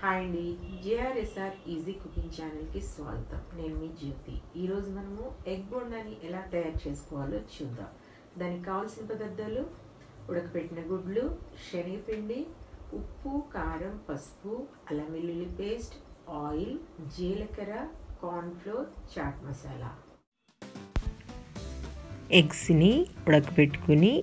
hi అండి జేఆర్ఎస్ఆర్ easy cooking ఛానల్కి స్వాగతం నేను మీ జ్యోతి ఈరోజు మనము ఎగ్ బోండాని ఎలా తయారు చేసుకోవాలో చూద్దాం దానికి కావాల్సిన పదార్థాలు ఉడకపెట్టిన గుడ్లు శనగపిండి ఉప్పు కారం పసుపు అల్లం వెల్లుల్లి పేస్ట్ ఆయిల్ జీలకర్ర కార్న్ఫ్లోర్ చాట్ మసాలా ఎగ్స్ని ఉడకబెట్టుకుని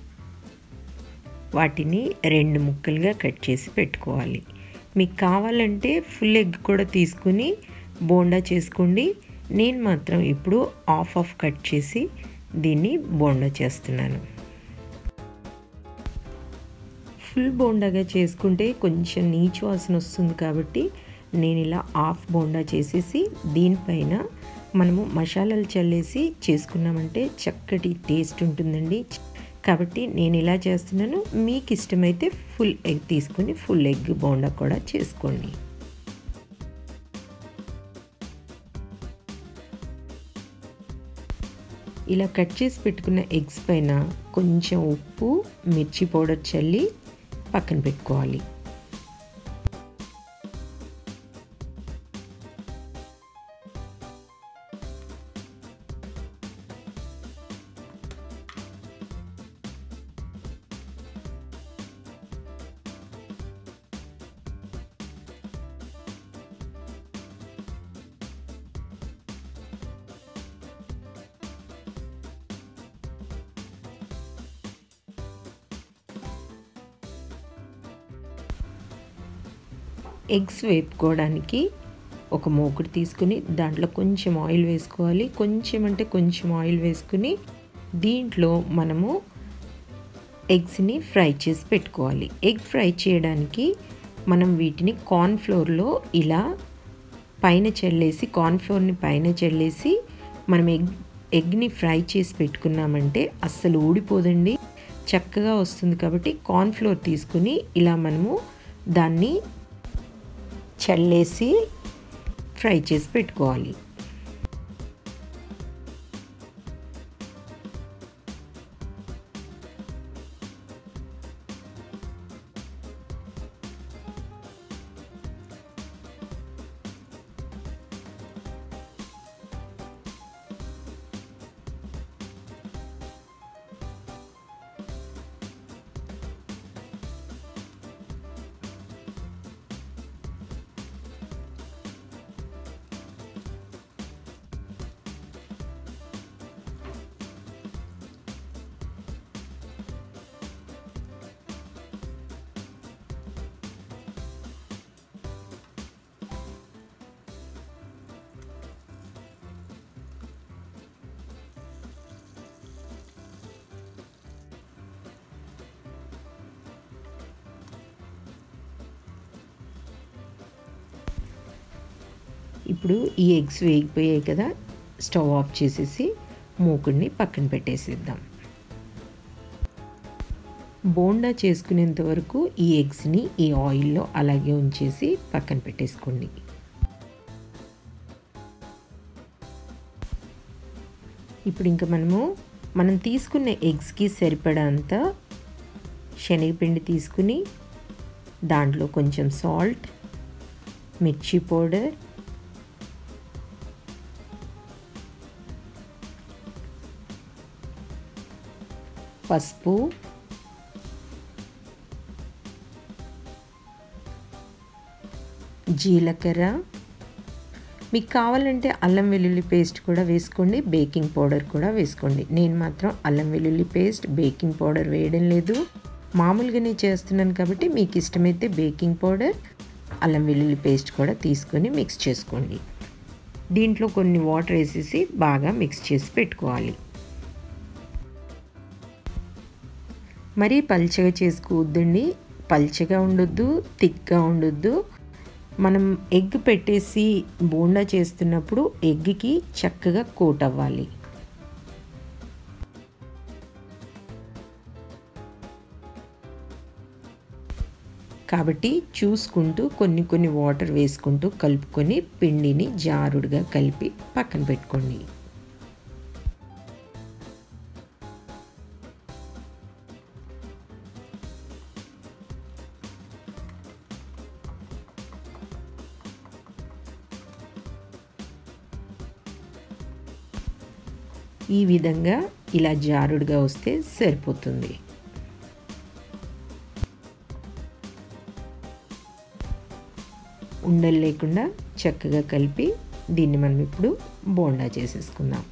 వాటిని రెండు ముక్కలుగా కట్ చేసి పెట్టుకోవాలి మీకు కావాలంటే ఫుల్ ఎగ్ కూడా తీసుకుని బోండా చేసుకోండి నేను మాత్రం ఇప్పుడు ఆఫ్ ఆఫ్ కట్ చేసి దీన్ని బోండా చేస్తున్నాను ఫుల్ బోండాగా చేసుకుంటే కొంచెం నీచు వాసన వస్తుంది కాబట్టి నేను ఇలా హాఫ్ బోండా చేసేసి దీనిపైన మనము మసాలాలు చల్లేసి చేసుకున్నామంటే చక్కటి టేస్ట్ ఉంటుందండి కాబట్టి నేను ఇలా చేస్తున్నాను మీకు ఇష్టమైతే ఫుల్ ఎగ్ తీసుకొని ఫుల్ ఎగ్ బోండా కూడా చేసుకోండి ఇలా కట్ చేసి పెట్టుకున్న ఎగ్స్ పైన కొంచెం ఉప్పు మిర్చి పౌడర్ చల్లి పక్కన పెట్టుకోవాలి ఎగ్స్ వేపుకోవడానికి ఒక మూకుడు తీసుకుని దాంట్లో కొంచెం ఆయిల్ వేసుకోవాలి కొంచెం అంటే కొంచెం ఆయిల్ వేసుకుని దీంట్లో మనము ఎగ్స్ని ఫ్రై చేసి పెట్టుకోవాలి ఎగ్ ఫ్రై చేయడానికి మనం వీటిని కార్న్ఫ్లోర్లో ఇలా పైన చల్లేసి కార్న్ఫ్లోర్ని పైన చల్లేసి మనం ఎగ్ ఎగ్ని ఫ్రై చేసి పెట్టుకున్నామంటే అస్సలు ఊడిపోదండి చక్కగా వస్తుంది కాబట్టి కార్న్ఫ్లోర్ తీసుకుని ఇలా మనము దాన్ని చల్లేసి ఫ్రై చేసి పెట్టుకోవాలి ఇప్పుడు ఈ ఎగ్స్ వేగిపోయాయి కదా స్టవ్ ఆఫ్ చేసేసి మూకుడిని పక్కన పెట్టేసేద్దాం బోండా చేసుకునేంత వరకు ఈ ఎగ్స్ని ఈ ఆయిల్లో అలాగే ఉంచేసి పక్కన పెట్టేసుకోండి ఇప్పుడు ఇంకా మనము మనం తీసుకున్న ఎగ్స్కి సరిపడంత శనగపిండి తీసుకుని దాంట్లో కొంచెం సాల్ట్ మిర్చి పౌడర్ పసుపు జీలకర్ర మీకు కావాలంటే అల్లం వెల్లుల్లి పేస్ట్ కూడా వేసుకోండి బేకింగ్ పౌడర్ కూడా వేసుకోండి నేను మాత్రం అల్లం వెల్లుల్లి పేస్ట్ బేకింగ్ పౌడర్ వేయడం లేదు మామూలుగానే చేస్తున్నాను కాబట్టి మీకు ఇష్టమైతే బేకింగ్ పౌడర్ అల్లం వెల్లుల్లి పేస్ట్ కూడా తీసుకొని మిక్స్ చేసుకోండి దీంట్లో కొన్ని వాటర్ వేసేసి బాగా మిక్స్ చేసి పెట్టుకోవాలి మరీ పల్చగా చేసుకోవద్దండి పల్చగా ఉండొద్దు థిక్గా ఉండొద్దు మనం ఎగ్ పెట్టేసి బోండా చేస్తున్నప్పుడు ఎగ్కి చక్కగా కోట్ అవ్వాలి కాబట్టి చూసుకుంటూ కొన్ని కొన్ని వాటర్ వేసుకుంటూ కలుపుకొని పిండిని జారుడుగా కలిపి పక్కన పెట్టుకోండి ఈ విధంగా ఇలా జారుడుగా వస్తే సరిపోతుంది ఉండలు లేకుండా చక్కగా కలిపి దీన్ని మనం ఇప్పుడు బోండా చేసేసుకుందాం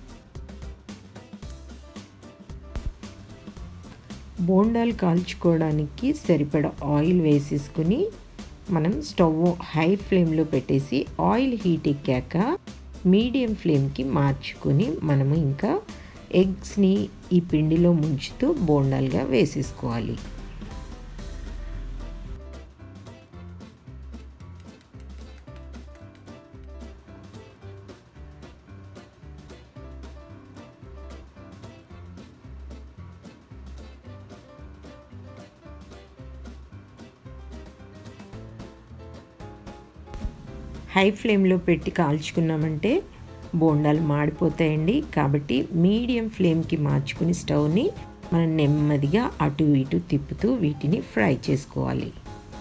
బోండాలు కాల్చుకోవడానికి సరిపడ ఆయిల్ వేసేసుకుని మనం స్టవ్ హై ఫ్లేమ్లో పెట్టేసి ఆయిల్ హీట్ ఎక్కాక మీడియం ఫ్లేమ్కి మార్చుకొని మనము ఇంకా ఎగ్స్ని ఈ పిండిలో ముంచుతూ బోండాలుగా వేసేసుకోవాలి హై ఫ్లేమ్లో పెట్టి కాల్చుకున్నామంటే బోండాలు మాడిపోతాయండి కాబట్టి మీడియం ఫ్లేమ్కి మార్చుకుని స్టవ్ని మనం నెమ్మదిగా అటు ఇటు తిప్పుతూ వీటిని ఫ్రై చేసుకోవాలి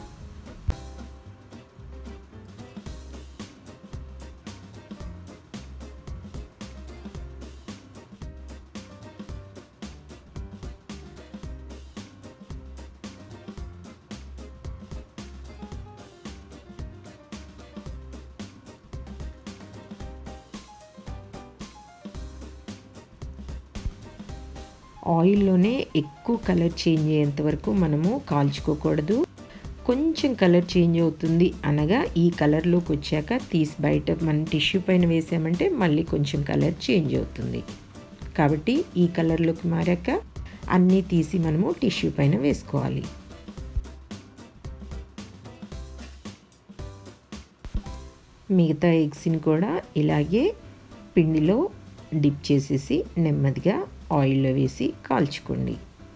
ఆయిల్లోనే ఎక్కువ కలర్ చేంజ్ అయ్యేంత వరకు మనము కాల్చుకోకూడదు కొంచెం కలర్ చేంజ్ అవుతుంది అనగా ఈ కలర్లోకి వచ్చాక తీసి బయట మనం టిష్యూ పైన వేసామంటే మళ్ళీ కొంచెం కలర్ చేంజ్ అవుతుంది కాబట్టి ఈ కలర్లోకి మారాక అన్నీ తీసి మనము టిష్యూ పైన వేసుకోవాలి మిగతా ఎగ్స్ని కూడా ఇలాగే పిండిలో డిప్ చేసేసి నెమ్మదిగా ఆయిల్లో వేసి కాల్చుకోండి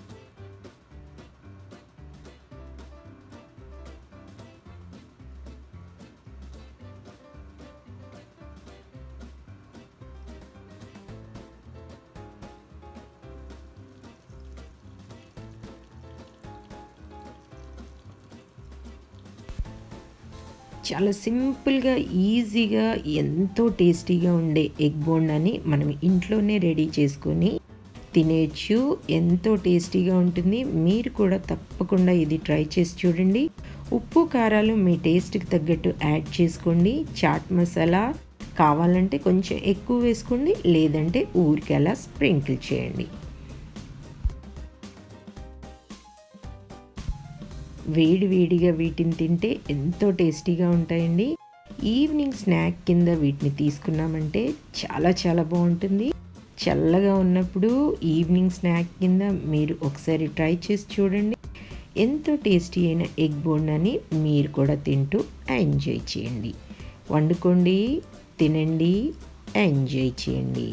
చాలా సింపుల్గా ఈజీగా ఎంతో టేస్టీగా ఉండే ఎగ్ బోండాని మనం ఇంట్లోనే రెడీ చేసుకొని తినేయచ్చు ఎంతో టేస్టీగా ఉంటుంది మీరు కూడా తప్పకుండా ఇది ట్రై చేసి చూడండి ఉప్పు కారాలు మీ టేస్ట్కి తగ్గట్టు యాడ్ చేసుకోండి చాట్ మసాలా కావాలంటే కొంచెం ఎక్కువ వేసుకోండి లేదంటే ఊరికి అలా స్ప్రింకిల్ చేయండి వేడి వేడిగా వీటిని తింటే ఎంతో టేస్టీగా ఉంటాయండి ఈవినింగ్ స్నాక్ కింద వీటిని తీసుకున్నామంటే చాలా చాలా బాగుంటుంది చల్లగా ఉన్నప్పుడు ఈవినింగ్ స్నాక్ కింద మీరు ఒకసారి ట్రై చేసి చూడండి ఎంతో టేస్టీ అయిన ఎగ్ బోండాని మీరు కూడా తింటూ ఎంజాయ్ చేయండి వండుకోండి తినండి ఎంజాయ్ చేయండి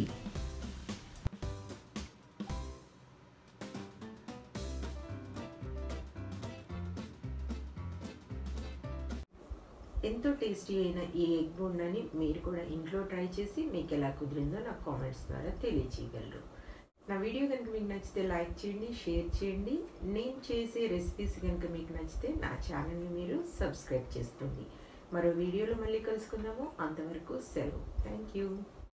ఎంతో టేస్టీ అయిన ఈ ఎగ్ బోండాని మీరు కూడా ఇంట్లో ట్రై చేసి మీకు ఎలా కుదిరిందో నాకు కామెంట్స్ ద్వారా తెలియచేయగలరు నా వీడియో కనుక మీకు నచ్చితే లైక్ చేయండి షేర్ చేయండి నేను చేసే రెసిపీస్ కనుక మీకు నచ్చితే నా ఛానల్ని మీరు సబ్స్క్రైబ్ చేసుకోండి మరో వీడియోలో మళ్ళీ కలుసుకుందాము అంతవరకు సెలవు థ్యాంక్ యూ